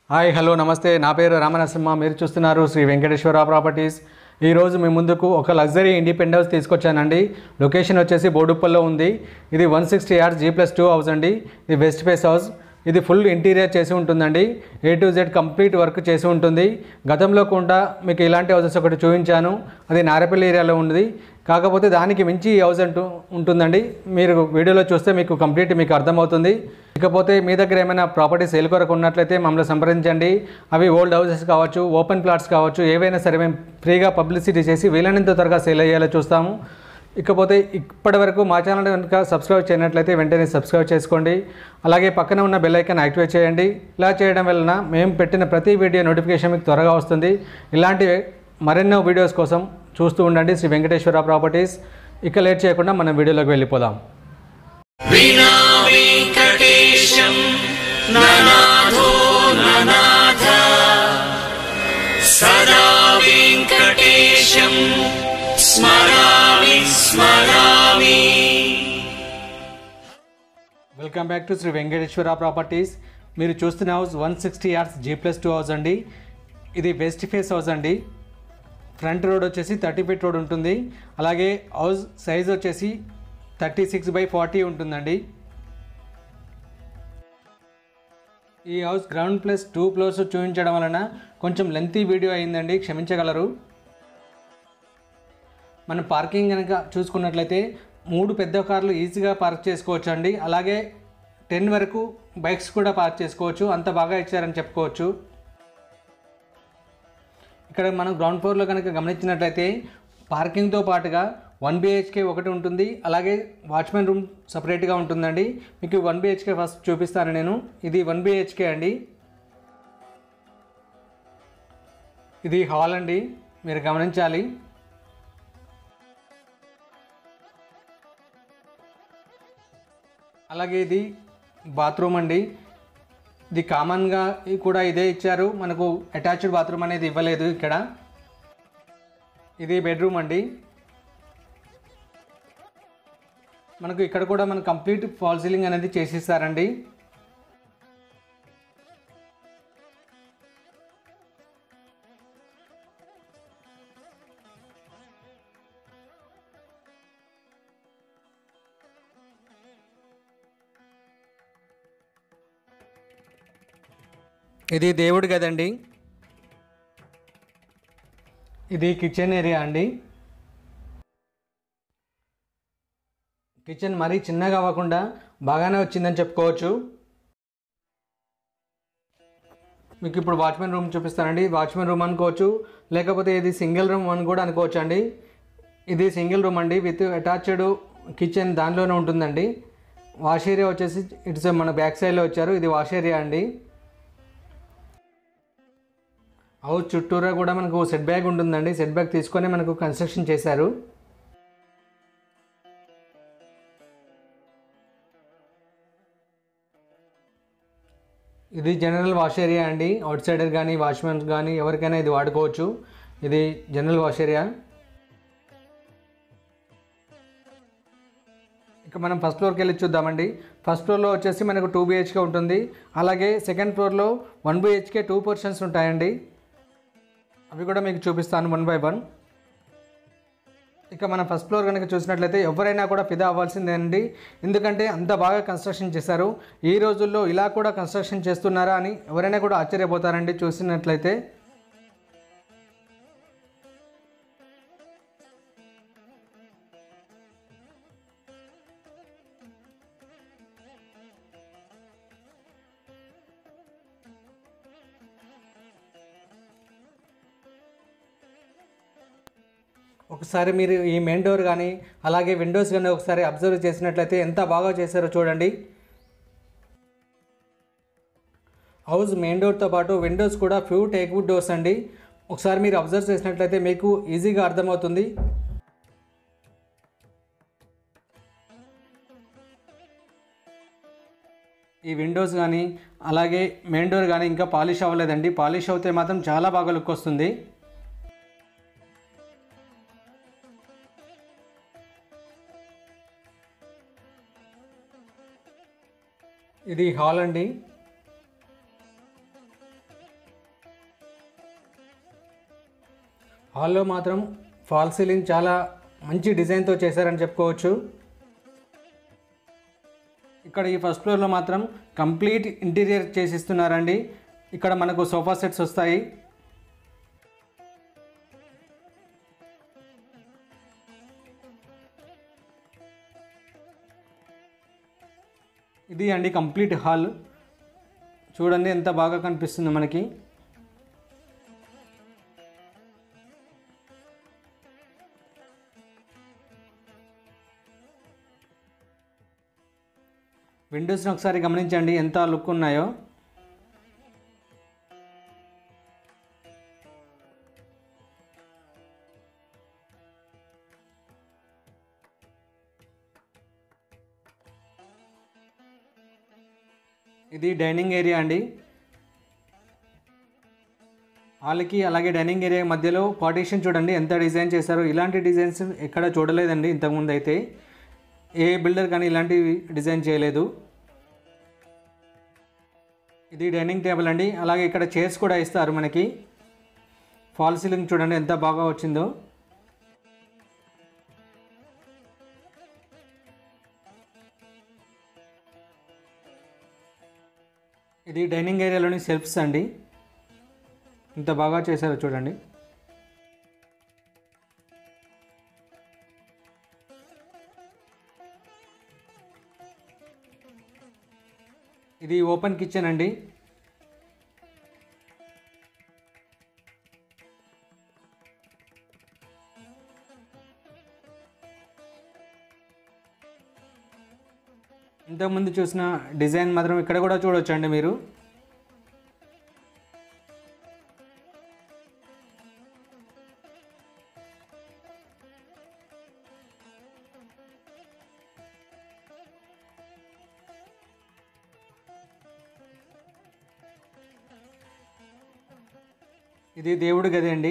hi hello నమస్తే నా పేరు రామనరసింహ మీరు చూస్తున్నారు శ్రీ వెంకటేశ్వర ప్రాపర్టీస్ ఈరోజు మీ ముందుకు ఒక లగ్జరీ ఇండిపెండెంట్ హౌస్ తీసుకొచ్చానండి లొకేషన్ వచ్చేసి బోడుప్పల్లో ఉంది ఇది one sixty yards G plus two house అండి ఇది వెస్ట్ ఫేస్ హౌస్ ఇది ఫుల్ ఇంటీరియర్ చేసి ఉంటుందండి A to Z complete work చేసి ఉంటుంది గతంలో కూడా మీకు ఇలాంటి హౌసెస్ ఒకటి చూపించాను అది నారపల్లి ఏరియాలో ఉంది కాకపోతే దానికి మించి ఈ హౌస్ అంటూ ఉంటుందండి మీరు వీడియోలో చూస్తే మీకు కంప్లీట్ మీకు అర్థమవుతుంది ఇకపోతే మీ దగ్గర ఏమైనా ప్రాపర్టీ సేల్ కొరకు ఉన్నట్లయితే మమ్మల్ని సంప్రదించండి అవి ఓల్డ్ హౌసెస్ కావచ్చు ఓపెన్ ప్లాట్స్ కావచ్చు ఏవైనా సరే మేము ఫ్రీగా పబ్లిసిటీ చేసి వీలైనంత త్వరగా సేల్ అయ్యేలా చూస్తాము ఇకపోతే ఇప్పటి వరకు మా ఛానల్ కనుక సబ్స్క్రైబ్ చేయనట్లయితే వెంటనే సబ్స్క్రైబ్ చేసుకోండి అలాగే పక్కన ఉన్న బెల్ ఐకాన్ యాక్టివేట్ చేయండి ఇలా చేయడం వలన మేము పెట్టిన ప్రతి వీడియో నోటిఫికేషన్ మీకు త్వరగా వస్తుంది ఇలాంటి మరెన్నో వీడియోస్ కోసం చూస్తూ ఉండండి శ్రీ వెంకటేశ్వర ప్రాపర్టీస్ ఇక లేట్ చేయకుండా మనం వీడియోలోకి వెళ్ళిపోదాం विना वेङ्कटेशम् ननाथो ननाथ सदा वेङ्कटेशम् स्मरामि स्मरामि welcome back to Shri Venkateshwara properties మీరు చూస్తున్న house one sixty yards G plus two house అండి ఇది వెస్ట్ ఫేస్ హౌస్ అండి ఫ్రంట్ రోడ్ వచ్చేసి థర్టీ ఫీట్ రోడ్ ఉంటుంది అలాగే హౌస్ సైజ్ వచ్చేసి థర్టీ సిక్స్ బై ఫార్టీ ఉంటుందండి ఈ house ground plus two floors చూపించడం వలన కొంచెం లెంతీ వీడియో అయిందండి క్షమించగలరు మనం పార్కింగ్ కనుక చూసుకున్నట్లయితే మూడు పెద్ద కార్లు ఈజీగా పార్క్ చేసుకోవచ్చు అండి అలాగే టెన్ వరకు బైక్స్ కూడా పార్క్ చేసుకోవచ్చు అంత బాగా ఇచ్చారని చెప్పుకోవచ్చు ఇక్కడ మనం గ్రౌండ్ ఫ్లోర్లో కనుక గమనించినట్లయితే పార్కింగ్తో పాటుగా వన్ బిహెచ్కే ఒకటి ఉంటుంది అలాగే వాచ్మెన్ రూమ్ సపరేట్గా ఉంటుందండి మీకు వన్ బిహెచ్కే ఫస్ట్ చూపిస్తాను నేను ఇది వన్ బిహెచ్కే అండి ఇది హాల్ అండి మీరు గమనించాలి అలాగే ఇది బాత్రూమ్ అండి ఇది కామన్గా కూడా ఇదే ఇచ్చారు మనకు అటాచ్డ్ బాత్రూమ్ అనేది ఇవ్వలేదు ఇక్కడ ఇది బెడ్రూమ్ అండి మనకు ఇక్కడ కూడా మన కంప్లీట్ ఫాల్ సీలింగ్ అనేది చేసిస్తారండి ఇది దేవుడి గదండి ఇది కిచెన్ ఏరియా అండి కిచెన్ మరీ చిన్నగా అవ్వకుండా బాగానే వచ్చిందని చెప్పుకోవచ్చు మీకు ఇప్పుడు వాచ్మెన్ రూమ్ చూపిస్తానండి వాచ్మెన్ రూమ్ అనుకోవచ్చు లేకపోతే ఇది సింగిల్ రూమ్ అని కూడా అనుకోవచ్చు అండి ఇది సింగిల్ రూమ్ అండి విత్ అటాచ్డ్ కిచెన్ దానిలోనే ఉంటుందండి వాష్ ఏరియా వచ్చేసి ఇట్స్ మన బ్యాక్ సైడ్లో వచ్చారు ఇది వాష్ ఏరియా అండి హౌస్ చుట్టూరా కూడా మనకు సెట్ బ్యాక్ ఉంటుందండి సెట్ బ్యాక్ తీసుకొని మనకు కన్స్ట్రక్షన్ చేశారు ఇది జనరల్ వాష్ ఏరియా అండి అవుట్ సైడర్ కానీ వాచ్మెన్స్ కానీ ఎవరికైనా ఇది వాడుకోవచ్చు ఇది జనరల్ వాష్ ఏరియా ఇక మనం ఫస్ట్ ఫ్లోర్కి వెళ్ళి చూద్దామండి ఫస్ట్ ఫ్లోర్లో వచ్చేసి మనకు టూ బిహెచ్కే ఉంటుంది అలాగే సెకండ్ ఫ్లోర్లో వన్ బిహెచ్కే టూ పోర్షన్స్ ఉంటాయండి అవి కూడా మీకు చూపిస్తాను వన్ బై వన్ ఇక మనం ఫస్ట్ ఫ్లోర్ కనుక చూసినట్లయితే ఎవరైనా కూడా ఫిదా అవ్వాల్సిందేనండి ఎందుకంటే అంత బాగా కన్స్ట్రక్షన్ చేశారు ఈ రోజుల్లో ఇలా కూడా కన్స్ట్రక్షన్ చేస్తున్నారా అని ఎవరైనా కూడా ఆశ్చర్యపోతారండి చూసినట్లయితే ఒకసారి మీరు ఈ మెయిన్ డోర్ కానీ అలాగే విండోస్ కానీ ఒకసారి అబ్జర్వ్ చేసినట్లయితే ఎంత బాగా చేశారో చూడండి హౌస్ మెయిన్ డోర్తో పాటు విండోస్ కూడా ఫ్యూ టేక్వుడ్ డోర్స్ అండి ఒకసారి మీరు అబ్జర్వ్ చేసినట్లయితే మీకు ఈజీగా అర్థమవుతుంది ఈ విండోస్ కానీ అలాగే మెయిన్ డోర్ కానీ ఇంకా పాలిష్ అవ్వలేదండి పాలిష్ అవుతే మాత్రం చాలా బాగా లుక్ వస్తుంది ఇది హాల్ అండి హాల్లో మాత్రం ఫాల్ సీలింగ్ చాలా మంచి డిజైన్తో చేశారని చెప్పుకోవచ్చు ఇక్కడ ఈ ఫస్ట్ ఫ్లోర్లో మాత్రం కంప్లీట్ ఇంటీరియర్ చేసిస్తున్నారండి ఇక్కడ మనకు సోఫా సెట్స్ వస్తాయి ఇది అండి కంప్లీట్ హాల్ చూడండి ఎంత బాగా కనిపిస్తుంది మనకి విండోస్ని ఒకసారి గమనించండి ఎంత లుక్ ఉన్నాయో ఇది డైనింగ్ ఏరియా అండి హాల్కి అలాగే డైనింగ్ ఏరియా మధ్యలో పార్టీషన్ చూడండి ఎంత డిజైన్ చేశారో ఇలాంటి డిజైన్స్ ఎక్కడ చూడలేదండి ఇంతకుముందు అయితే ఏ బిల్డర్ కానీ ఇలాంటి డిజైన్ చేయలేదు ఇది డైనింగ్ టేబుల్ అండి అలాగే ఇక్కడ చైర్స్ కూడా ఇస్తారు మనకి ఫాల్ సీలింగ్ చూడండి ఎంత బాగా వచ్చిందో ఇది డైనింగ్ ఏరియాలోని సెల్ఫ్స్ అండి ఇంత బాగా చేశారో చూడండి ఇది ఓపెన్ కిచెన్ అండి ఇంతకుముందు చూసిన డిజైన్ మాత్రం ఇక్కడ కూడా చూడొచ్చు అండి మీరు ఇది దేవుడి గది అండి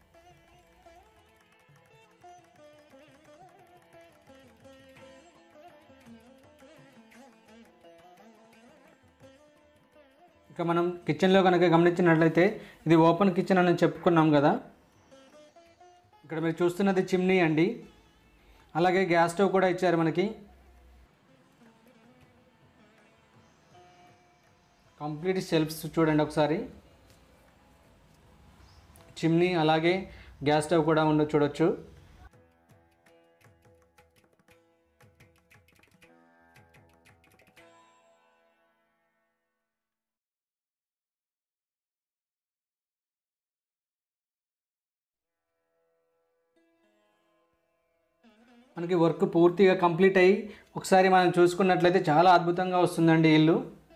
ఇక మనం కిచెన్లో కనుక గమనించినట్లయితే ఇది ఓపెన్ కిచెన్ అని చెప్పుకున్నాం కదా ఇక్కడ మీరు చూస్తున్నది చిమ్నీ అండి అలాగే గ్యాస్ స్టవ్ కూడా ఇచ్చారు మనకి కంప్లీట్ షెల్ఫ్స్ చూడండి ఒకసారి చిమ్నీ అలాగే గ్యాస్ స్టవ్ కూడా ఉండ చూడొచ్చు మనకి వర్క్ పూర్తిగా కంప్లీట్ అయ్యి ఒకసారి మనం చూసుకున్నట్లయితే చాలా అద్భుతంగా వస్తుందండి ఇల్లు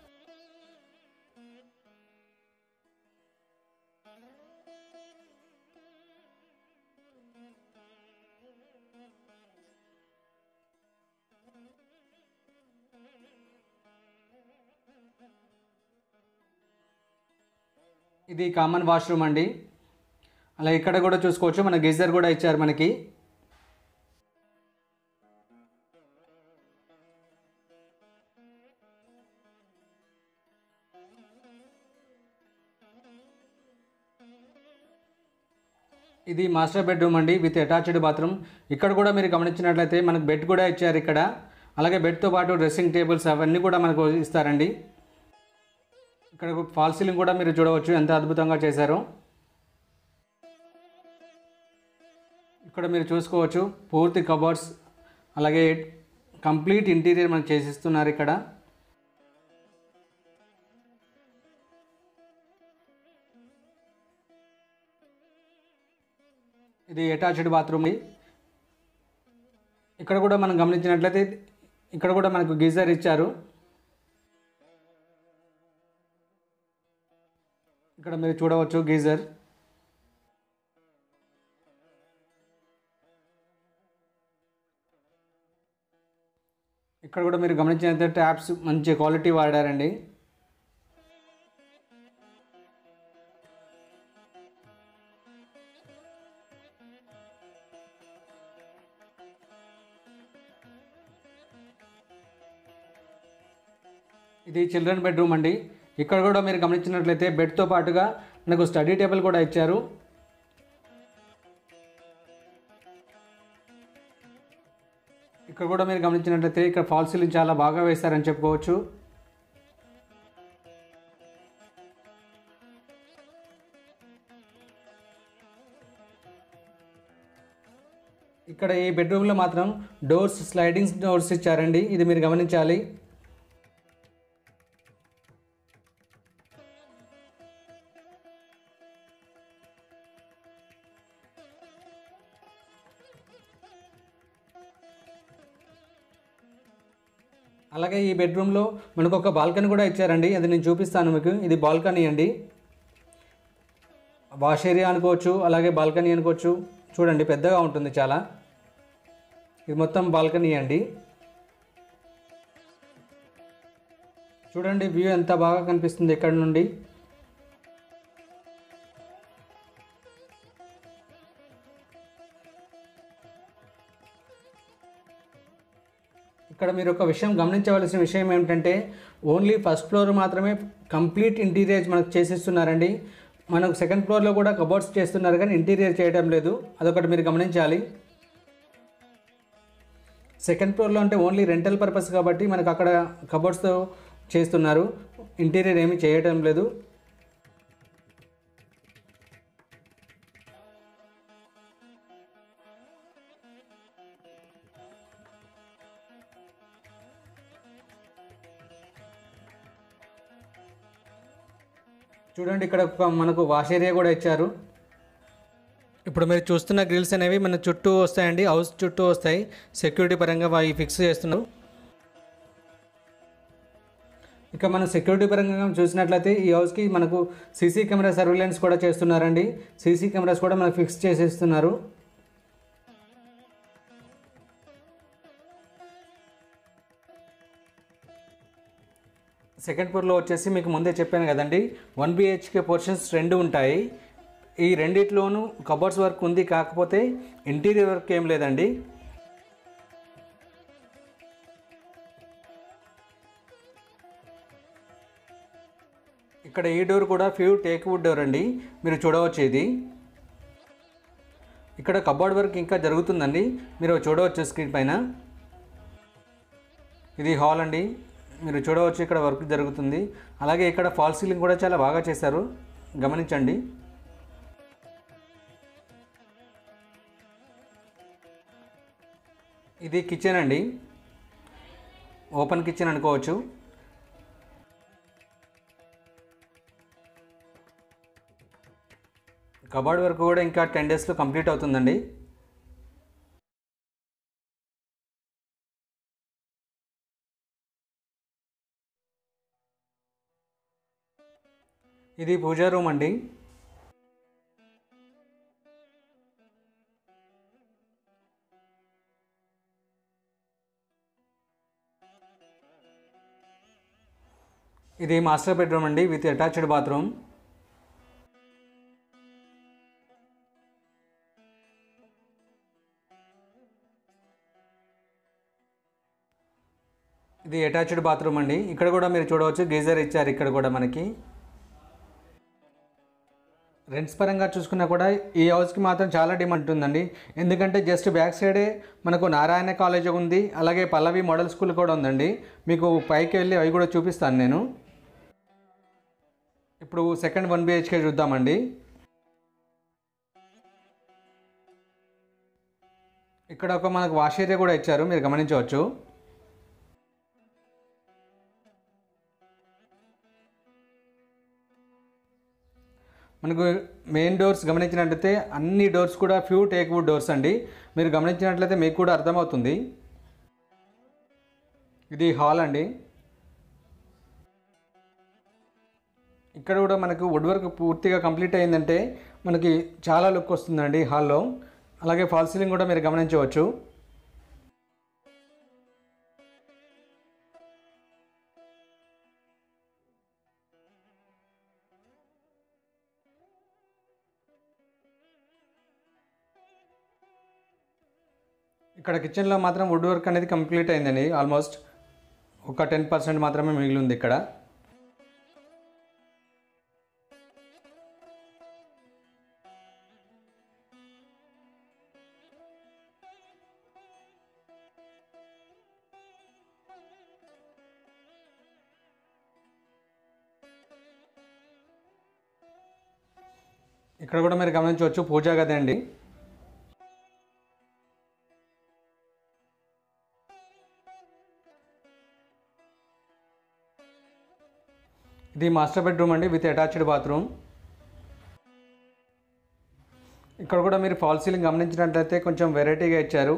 ఇది కామన్ వాష్రూమ్ అండి అలా ఇక్కడ కూడా చూసుకోవచ్చు మన గీజర్ కూడా ఇచ్చారు మనకి ఇది మాస్టర్ బెడ్రూమ్ అండి విత్ అటాచ్డ్ బాత్రూమ్ ఇక్కడ కూడా మీరు గమనించినట్లయితే మనకు బెడ్ కూడా ఇచ్చారు ఇక్కడ అలాగే బెడ్తో పాటు డ్రెస్సింగ్ టేబుల్స్ అవన్నీ కూడా మనకు ఇస్తారండి ఇక్కడ ఫాల్ సీలింగ్ కూడా మీరు చూడవచ్చు ఎంత అద్భుతంగా చేశారో ఇక్కడ మీరు చూసుకోవచ్చు పూర్తి కబోర్డ్స్ అలాగే కంప్లీట్ ఇంటీరియర్ మనకు చేసిస్తున్నారు ఇక్కడ ఇది అటాచ్డ్ బాత్రూమ్ ఇక్కడ కూడా మనం గమనించినట్లయితే ఇక్కడ కూడా మనకు గీజర్ ఇచ్చారు ఇక్కడ మీరు చూడవచ్చు గీజర్ ఇక్కడ కూడా మీరు గమనించినట్లయితే ట్యాప్స్ మంచి క్వాలిటీ వాడారండి ఇది చిల్డ్రన్ బెడ్రూమ్ అండి ఇక్కడ కూడా మీరు గమనించినట్లయితే బెడ్తో పాటుగా మనకు స్టడీ టేబుల్ కూడా ఇచ్చారు ఇక్కడ కూడా మీరు గమనించినట్లయితే ఇక్కడ ఫాల్ సీలింగ్ చాలా బాగా వేశారని చెప్పుకోవచ్చు ఇక్కడ ఈ బెడ్రూమ్లో మాత్రం డోర్స్ స్లైడింగ్ డోర్స్ ఇచ్చారండి ఇది మీరు గమనించాలి అలాగే ఈ బెడ్రూమ్లో మనకు ఒక బాల్కనీ కూడా ఇచ్చారండి అది నేను చూపిస్తాను మీకు ఇది బాల్కనీ అండి వాష్ ఏరియా అనుకోవచ్చు అలాగే బాల్కనీ అనుకోవచ్చు చూడండి పెద్దగా ఉంటుంది చాలా ఇది మొత్తం బాల్కనీ అండి చూడండి వ్యూ ఎంత బాగా కనిపిస్తుంది ఇక్కడ నుండి ఇక్కడ మీరు ఒక విషయం గమనించవలసిన విషయం ఏమిటంటే ఓన్లీ ఫస్ట్ ఫ్లోర్ మాత్రమే కంప్లీట్ ఇంటీరియర్ మనకు చేసిస్తున్నారండి మనకు సెకండ్ ఫ్లోర్లో కూడా కబోర్డ్స్ చేస్తున్నారు కానీ ఇంటీరియర్ చేయడం లేదు అదొకటి మీరు గమనించాలి సెకండ్ ఫ్లోర్లో అంటే ఓన్లీ రెంటల్ పర్పస్ కాబట్టి మనకు అక్కడ కబోర్డ్స్తో చేస్తున్నారు ఇంటీరియర్ ఏమీ చేయడం లేదు చూడండి ఇక్కడ ఒక మనకు వాష్ ఏరియా కూడా ఇచ్చారు ఇప్పుడు మీరు చూస్తున్న గ్రిల్స్ అనేవి మన చుట్టూ వస్తాయండి హౌస్ చుట్టూ వస్తాయి సెక్యూరిటీ పరంగా అవి ఫిక్స్ చేస్తున్నారు ఇక మనం సెక్యూరిటీ పరంగా చూసినట్లయితే ఈ హౌస్కి మనకు సీసీ కెమెరా సర్వేలెన్స్ కూడా చేస్తున్నారండి సీసీ కెమెరాస్ కూడా మనకు ఫిక్స్ చేసేస్తున్నారు సెకండ్ ఫ్లోర్లో వచ్చేసి మీకు ముందే చెప్పాను కదండి వన్ బిహెచ్కే పోర్షన్స్ రెండు ఉంటాయి ఈ రెండిట్లోనూ కబోర్డ్స్ వర్క్ ఉంది కాకపోతే ఇంటీరియర్ వర్క్ ఏం లేదండి ఇక్కడ ఈ డోర్ కూడా ఫ్యూ టేక్ వుడ్ డోర్ అండి మీరు చూడవచ్చు ఇది ఇక్కడ కబోర్డ్ వర్క్ ఇంకా జరుగుతుందండి మీరు చూడవచ్చు స్క్రీన్ పైన ఇది హాల్ అండి మీరు చూడవచ్చు ఇక్కడ వర్క్ జరుగుతుంది అలాగే ఇక్కడ ఫాల్ సీలింగ్ కూడా చాలా బాగా చేశారు గమనించండి ఇది కిచెన్ అండి ఓపెన్ కిచెన్ అనుకోవచ్చు కబార్డ్ వర్క్ కూడా ఇంకా టెన్ డేస్లో కంప్లీట్ అవుతుందండి ఇది పూజా రూమ్ అండి ఇది మాస్టర్ బెడ్రూమ్ అండి విత్ అటాచ్డ్ బాత్రూమ్ ఇది అటాచ్డ్ బాత్రూమ్ అండి ఇక్కడ కూడా మీరు చూడవచ్చు గీజర్ ఇచ్చారు ఇక్కడ కూడా మనకి రెంట్స్ పరంగా చూసుకున్నా కూడా ఈ హౌస్కి మాత్రం చాలా డిమాండ్ ఉందండి ఎందుకంటే జస్ట్ బ్యాక్ సైడే మనకు నారాయణ కాలేజ్ ఉంది అలాగే పల్లవి మోడల్ స్కూల్ కూడా ఉందండి మీకు పైకి వెళ్ళి అవి కూడా చూపిస్తాను నేను ఇప్పుడు సెకండ్ వన్ బిహెచ్కే చూద్దామండి ఇక్కడ ఒక మనకు వాష్ ఏరియా కూడా ఇచ్చారు మీరు గమనించవచ్చు మనకు మెయిన్ డోర్స్ గమనించినట్లయితే అన్ని డోర్స్ కూడా ఫ్యూ టేక్ వుడ్ డోర్స్ అండి మీరు గమనించినట్లయితే మీకు కూడా అర్థమవుతుంది ఇది హాల్ అండి ఇక్కడ కూడా మనకు వుడ్ వర్క్ పూర్తిగా కంప్లీట్ అయిందంటే మనకి చాలా లుక్ వస్తుందండి హాల్లో అలాగే ఫాల్ సీలింగ్ కూడా మీరు గమనించవచ్చు ఇక్కడ కిచెన్లో మాత్రం వుడ్ వర్క్ అనేది కంప్లీట్ అయిందండి ఆల్మోస్ట్ ఒక టెన్ పర్సెంట్ మాత్రమే మిగిలి ఉంది ఇక్కడ ఇక్కడ కూడా మీరు గమనించవచ్చు పూజా గది అండి ఇది మాస్టర్ బెడ్రూమ్ అండి విత్ అటాచ్డ్ బాత్రూమ్ ఇక్కడ కూడా మీరు ఫాల్ సీలింగ్ గమనించినట్లయితే కొంచెం వెరైటీగా ఇచ్చారు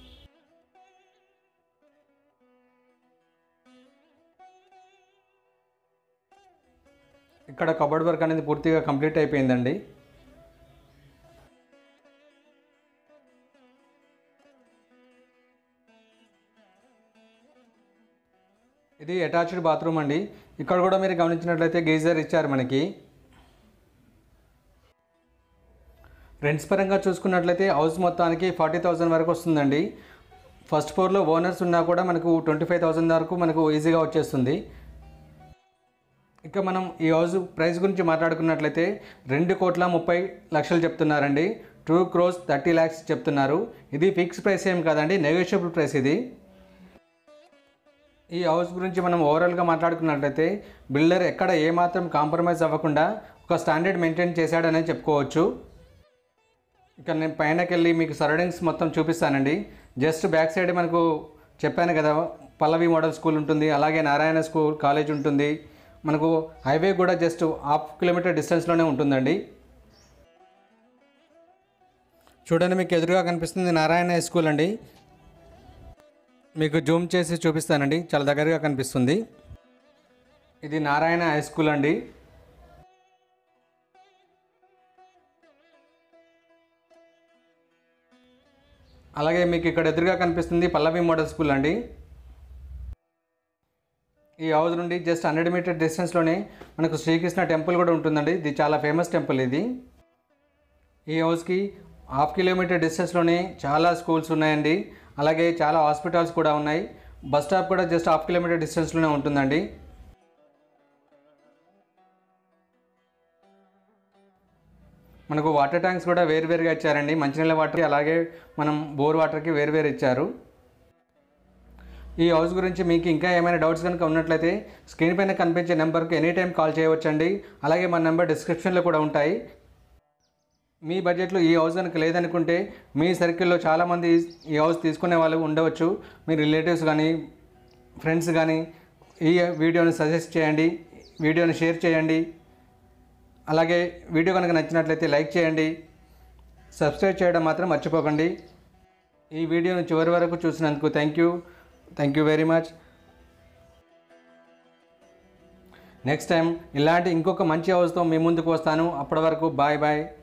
ఇక్కడ కబోర్డ్ వర్క్ అనేది పూర్తిగా కంప్లీట్ అయిపోయిందండి ఇది అటాచ్డ్ బాత్రూమ్ అండి ఇక్కడ కూడా మీరు గమనించినట్లయితే గీజర్ ఇచ్చారు మనకి రెంట్స్ పరంగా చూసుకున్నట్లయితే హౌస్ మొత్తానికి ఫార్టీ థౌజండ్ వరకు వస్తుందండి ఫస్ట్ ఫ్లోర్లో ఓనర్స్ ఉన్నా కూడా మనకు ట్వంటీ ఫైవ్ థౌజండ్ వరకు మనకు ఈజీగా వచ్చేస్తుంది ఇక మనం ఈ హౌస్ ప్రైస్ గురించి మాట్లాడుకున్నట్లయితే రెండు కోట్ల ముప్పై లక్షలు చెప్తున్నారండి టూ క్రోస్ థర్టీ ల్యాక్స్ చెప్తున్నారు ఇది ఫిక్స్ ప్రైస్ ఏం కాదండి నెగోషియబుల్ ప్రైస్ ఇది ఈ హౌస్ గురించి మనం ఓవరాల్గా మాట్లాడుకున్నట్లయితే బిల్డర్ ఎక్కడ ఏమాత్రం కాంప్రమైజ్ అవ్వకుండా ఒక స్టాండర్డ్ మెయింటైన్ చేశాడనే చెప్పుకోవచ్చు ఇక నేను పైనకి వెళ్ళి మీకు సరౌండింగ్స్ మొత్తం చూపిస్తానండి జస్ట్ బ్యాక్ సైడ్ మనకు చెప్పాను కదా పల్లవి మోడల్ స్కూల్ ఉంటుంది అలాగే నారాయణ స్కూల్ కాలేజ్ ఉంటుంది మనకు హైవే కూడా జస్ట్ హాఫ్ కిలోమీటర్ డిస్టెన్స్లోనే ఉంటుందండి చూడండి మీకు ఎదురుగా కనిపిస్తుంది నారాయణ హై స్కూల్ అండి మీకు జూమ్ చేసి చూపిస్తానండి చాలా దగ్గరగా కనిపిస్తుంది ఇది నారాయణ హై స్కూల్ అండి అలాగే మీకు ఇక్కడ ఎదురుగా కనిపిస్తుంది పల్లవి మోడల్ స్కూల్ అండి ఈ హౌస్ నుండి జస్ట్ హండ్రెడ్ మీటర్ డిస్టెన్స్లోనే మనకు శ్రీకృష్ణ టెంపుల్ కూడా ఉంటుందండి ఇది చాలా ఫేమస్ టెంపుల్ ఇది ఈ హౌస్కి హాఫ్ కిలోమీటర్ డిస్టెన్స్లోనే చాలా స్కూల్స్ ఉన్నాయండి అలాగే చాలా హాస్పిటల్స్ కూడా ఉన్నాయి బస్ స్టాప్ కూడా జస్ట్ హాఫ్ కిలోమీటర్ డిస్టెన్స్లోనే ఉంటుందండి మనకు వాటర్ ట్యాంక్స్ కూడా వేరువేరుగా ఇచ్చారండి మంచినీళ్ళ వాటర్కి అలాగే మనం బోర్ వాటర్కి వేరువేరు ఇచ్చారు ఈ హౌస్ గురించి మీకు ఇంకా ఏమైనా డౌట్స్ కనుక ఉన్నట్లయితే స్క్రీన్ పైన కనిపించే నెంబర్కి ఎనీ టైం కాల్ చేయవచ్చండి అలాగే మన నెంబర్ డిస్క్రిప్షన్లో కూడా ఉంటాయి మీ బడ్జెట్లో ఈ హౌస్ కనుక లేదనుకుంటే మీ సర్కిల్లో చాలామంది ఈ హౌస్ తీసుకునే వాళ్ళు ఉండవచ్చు మీ రిలేటివ్స్ కానీ ఫ్రెండ్స్ కానీ ఈ వీడియోని సజెస్ట్ చేయండి వీడియోని షేర్ చేయండి అలాగే వీడియో కనుక నచ్చినట్లయితే లైక్ చేయండి సబ్స్క్రైబ్ చేయడం మాత్రం మర్చిపోకండి ఈ వీడియోని చివరి వరకు చూసినందుకు thank you thank you very much next time ఇలాంటి ఇంకొక మంచి హౌస్తో మీ ముందుకు వస్తాను అప్పటి వరకు బాయ్ బాయ్